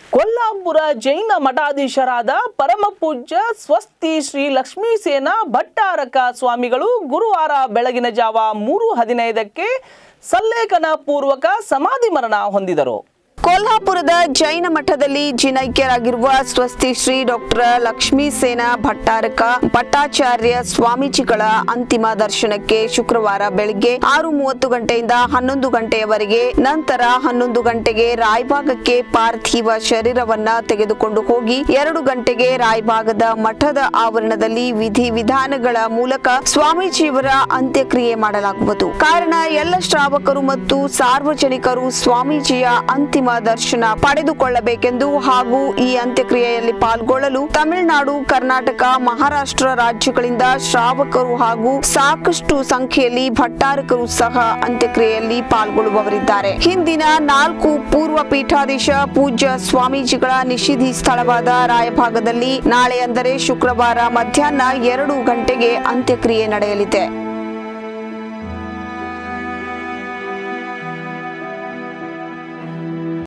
ಕೊಲ್ಲಾಪುರ ಜೈನ ಮಠಾಧೀಶರಾದ ಪರಮಪೂಜ್ಯ ಸ್ವಸ್ತಿ ಶ್ರೀ ಲಕ್ಷ್ಮೀಸೇನ ಭಟ್ಟಾರಕ ಸ್ವಾಮಿಗಳು ಗುರುವಾರ ಬೆಳಗಿನ ಜಾವ ಮೂರು ಹದಿನೈದಕ್ಕೆ ಸಲ್ಲೇಖನ ಪೂರ್ವಕ ಸಮಾಧಿ ಮರಣ ಹೊಂದಿದರು ಕೊಲ್ಹಾಪುರದ ಜೈನ ಮಠದಲ್ಲಿ ಜಿನೈಕ್ಯರಾಗಿರುವ ಸ್ವಸ್ತಿ ಶ್ರೀ ಡಾಕ್ಟರ್ ಲಕ್ಷ್ಮೀ ಸೇನ ಭಟ್ಟಾರಕ ಭಟ್ಟಾಚಾರ್ಯ ಸ್ವಾಮೀಜಿಗಳ ಅಂತಿಮ ದರ್ಶನಕ್ಕೆ ಶುಕ್ರವಾರ ಬೆಳಿಗ್ಗೆ ಆರು ಮೂವತ್ತು ಗಂಟೆಯಿಂದ ಹನ್ನೊಂದು ಗಂಟೆಯವರೆಗೆ ನಂತರ ಹನ್ನೊಂದು ಗಂಟೆಗೆ ರಾಯಭಾಗಕ್ಕೆ ಪಾರ್ಥಿವ ಶರೀರವನ್ನ ತೆಗೆದುಕೊಂಡು ಹೋಗಿ ಎರಡು ಗಂಟೆಗೆ ರಾಯಭಾಗದ ಮಠದ ಆವರಣದಲ್ಲಿ ವಿಧಿ ವಿಧಾನಗಳ ಮೂಲಕ ಸ್ವಾಮೀಜಿಯವರ ಅಂತ್ಯಕ್ರಿಯೆ ಮಾಡಲಾಗುವುದು ಕಾರಣ ಎಲ್ಲ ಶ್ರಾವಕರು ಮತ್ತು ಸಾರ್ವಜನಿಕರು ಸ್ವಾಮೀಜಿಯ ಅಂತಿಮ ದರ್ಶನ ಪಡೆದುಕೊಳ್ಳಬೇಕೆಂದು ಹಾಗೂ ಈ ಅಂತ್ಯಕ್ರಿಯೆಯಲ್ಲಿ ಪಾಲ್ಗೊಳ್ಳಲು ತಮಿಳುನಾಡು ಕರ್ನಾಟಕ ಮಹಾರಾಷ್ಟ್ರ ರಾಜ್ಯಗಳಿಂದ ಶ್ರಾವಕರು ಹಾಗೂ ಸಾಕಷ್ಟು ಸಂಖ್ಯೆಯಲ್ಲಿ ಭಟ್ಟಾರಕರು ಸಹ ಅಂತ್ಯಕ್ರಿಯೆಯಲ್ಲಿ ಪಾಲ್ಗೊಳ್ಳುವವರಿದ್ದಾರೆ ಹಿಂದಿನ ನಾಲ್ಕು ಪೂರ್ವ ಪೀಠಾಧೀಶ ಪೂಜ್ಯ ಸ್ವಾಮೀಜಿಗಳ ನಿಷಿಧಿ ಸ್ಥಳವಾದ ರಾಯಭಾಗದಲ್ಲಿ ನಾಳೆ ಅಂದರೆ ಶುಕ್ರವಾರ ಮಧ್ಯಾಹ್ನ ಎರಡು ಗಂಟೆಗೆ ಅಂತ್ಯಕ್ರಿಯೆ ನಡೆಯಲಿದೆ